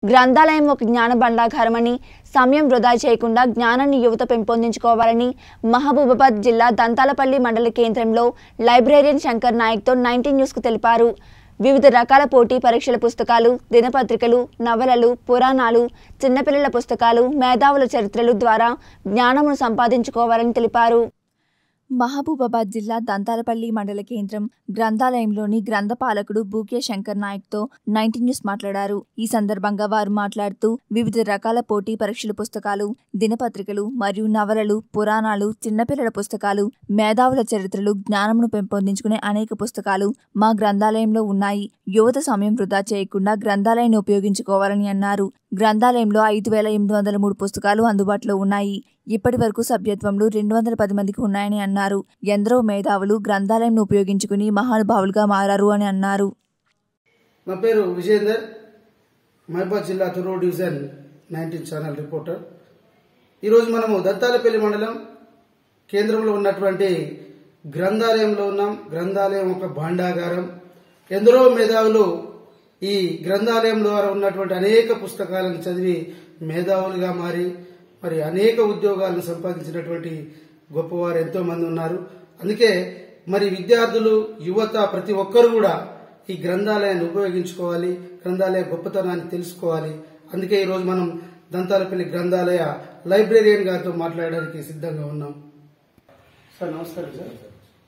గ్రంథాలయం ఒక జ్ఞాన భండాగారమని సమయం వృధా చేయకుండా జ్ఞానాన్ని యువత పెంపొందించుకోవాలని మహబూబాబాద్ జిల్లా దంతాలపల్లి మండల కేంద్రంలో లైబ్రేరియన్ శంకర్ నాయక్తో నైన్టీన్ న్యూస్కు తెలిపారు వివిధ రకాల పోటీ పరీక్షల పుస్తకాలు దినపత్రికలు నవలలు పురాణాలు చిన్నపిల్లల పుస్తకాలు మేధావుల చరిత్రలు ద్వారా జ్ఞానమును సంపాదించుకోవాలని తెలిపారు మహబూబాబాద్ జిల్లా దంతాలపల్లి మండల కేంద్రం గ్రంథాలయంలోని గ్రంథపాలకుడు బూకే శంకర్ నాయక్తో నైన్టీన్ న్యూస్ మాట్లాడారు ఈ సందర్భంగా వారు మాట్లాడుతూ వివిధ రకాల పోటీ పరీక్షల పుస్తకాలు దినపత్రికలు మరియు నవలలు పురాణాలు చిన్నపిల్లల పుస్తకాలు మేధావుల చరిత్రలు జ్ఞానమును పెంపొందించుకునే అనేక పుస్తకాలు మా గ్రంథాలయంలో ఉన్నాయి యువత సమయం వృధా చేయకుండా గ్రంథాలయాన్ని ఉపయోగించుకోవాలని అన్నారు గ్రంథాలయంలో ఐదు వేల ఎనిమిది వందల మూడు పుస్తకాలు అందుబాటులో ఉన్నాయి ఇప్పటి వరకు సభ్యత్వంలో రెండు వందల పది మందికి ఉన్నాయని అన్నారు ఎందరో మేధావులు గ్రంథాలయంను ఉపయోగించుకుని మహానుభావులుగా మారారు అని అన్నారు నా పేరు విజేందర్ మహబాద్ జిల్లా తురూరు డివిజన్ నైన్టీన్ ఛానల్ రిపోర్టర్ ఈరోజు మనము దత్తాలపల్లి మండలం కేంద్రంలో ఉన్నటువంటి గ్రంథాలయంలో ఉన్నాం గ్రంథాలయం ఒక భాండాగారం ఎందరో మేధావులు ఈ గ్రంథాలయం ద్వారా ఉన్నటువంటి అనేక పుస్తకాలను చదివి మేధావులుగా మారి మరి అనేక ఉద్యోగాలను సంపాదించినటువంటి గొప్పవారు ఎంతో మంది ఉన్నారు అందుకే మరి విద్యార్థులు యువత ప్రతి ఒక్కరు కూడా ఈ గ్రంథాలయాన్ని ఉపయోగించుకోవాలి గ్రంథాలయ గొప్పతనాన్ని తెలుసుకోవాలి అందుకే ఈరోజు మనం దంతాలపల్లి గ్రంథాలయ లైబ్రేరియన్ గారితో మాట్లాడడానికి సిద్ధంగా ఉన్నాం సార్ నమస్కారం సార్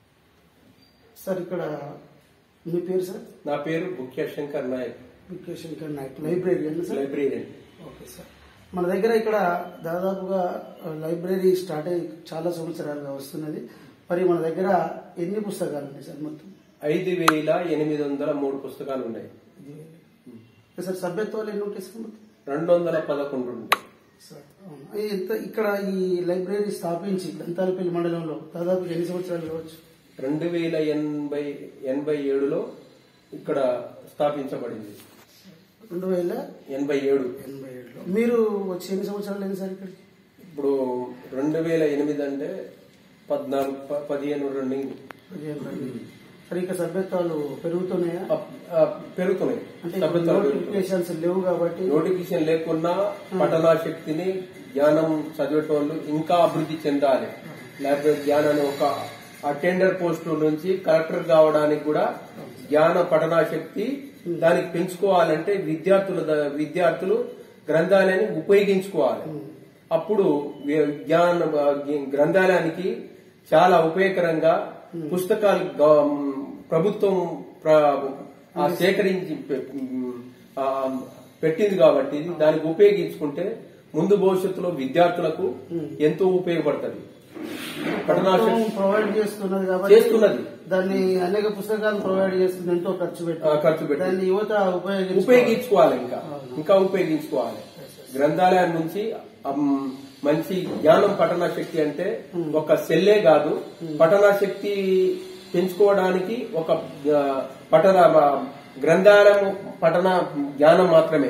సార్ ఇక్కడ మీ పేరు సార్ నా పేరు ముఖ్య Shankar Naik V K Shankar Naik librarian sir librarian okay sir మన దగ్గర ఇక్కడ దాదాపుగా లైబ్రరీ స్టార్ట్ అయ్యి చాలా సంవత్సరాలుగా వస్తున్నది మరి మన దగ్గర ఎన్ని పుస్తకాలు ఉన్నాయి సార్ మొత్తం ఐదు వేల ఎనిమిది వందల మూడు పుస్తకాలు ఉన్నాయి ఇది ఓకే సార్ సభ్యత్వాలు ఎన్ని ఉంటాయి సార్ మొత్తం రెండు వందల పదకొండు ఉంటాయి సార్ అవును. ఈ ఇంత- ఇక్కడ ఈ లైబ్రరీ స్థాపించి దంతాలపల్లి మండలంలో దాదాపు ఎన్ని సంవత్సరాలు కావచ్చు రెండు వేల ఎనభై ఎనభై ఏడులో ఇక్కడ స్థాపించబడింది రెండు వేల ఎనభై ఏడు ఎనభై ఏడులో మీరు వచ్చి ఎన్ని సంవత్సరాలు అయింది సార్ ఇక్కడికి ఇప్పుడు రెండు వేల ఎనిమిది అంటే పద్నాలుగు ప- పదిహేను రన్నింగ్ పదిహేను మంది. మరి ఇక సభ్యత్వాలు పెరుగుతున్నాయా అప్- ఆ, పెరుగుతున్నాయి అంటే సభ్యత్వాలు పెరుగుతున్నాయి. నోటిఫికేషన్స్ లేవు కాబట్టి నోటిఫికేషన్ లేకున్నా పఠనాశక్తిని జ్ఞానం చదివేటోళ్ళు ఇంకా అభివృద్ధి చెందాలి లేకపోతే జ్ఞానాన్ని ఒక అటెండర్ పోస్టు నుంచి కలెక్టర్ కావడానికి కూడా జ్ఞాన పఠనాశక్తి దానికి పెంచుకోవాలంటే విద్యార్థుల ద- విద్యార్థులు గ్రంథాలయాన్ని ఉపయోగించుకోవాలి అప్పుడు వి- జ్ఞాన గ్రంథాలయానికి చాలా ఉపయోగకరంగా పుస్తకాలు గ- ప్రభుత్వం ప్ర- ఆ సేకరించి పె- ఆ పెట్టింది కాబట్టి దానికి ఉపయోగించుకుంటే ముందు భవిష్యత్తులో విద్యార్థులకు ఎంతో ఉపయోగపడుతుంది పఠనాశక్తి ప్రొవైడ్ చేస్తున్నది కాబట్టి చేస్తున్నది. దాన్ని అనేక పుస్తకాలు ప్రొవైడ్ చేస్తుంది ఎంతో ఖర్చు పెట్టి ఆ, ఖర్చు పెట్టి దాన్ని యువత ఉపయోగించుకోవాలి. ఉపయోగించుకోవాలి ఇంకా ఇంకా ఉపయోగించుకోవాలి గ్రంథాలయం నుంచి అమ్, మంచి జ్ఞానం పఠన శక్తి అంటే ఒక సెల్లే కాదు పఠన శక్తి పెంచుకోవడానికి ఒక ఆ, పఠన ఆ, గ్రంథాలయం పఠన జ్ఞానం మాత్రమే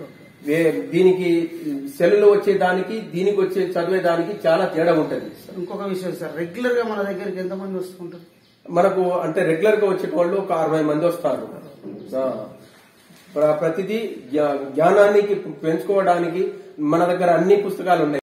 వే- దీనికి సెల్లులో వచ్చే దానికి దీనికి వచ్చే చదివే దానికి చాలా తేడా ఉంటది ఇంకొక విషయం సార్ రెగ్యులర్ గా మన దగ్గరికి ఎంతమంది వస్తుంటారు మనకు అంటే రెగ్యులర్ గా వచ్చే వాళ్ళు ఒక అరవై మంది వస్తారు ఆ. ప్ర- ప్రతిదీ జ్ఞా- జ్ఞానానికి పెంచుకోవడానికి మన దగ్గర అన్ని పుస్తకాలు ఉన్నాయి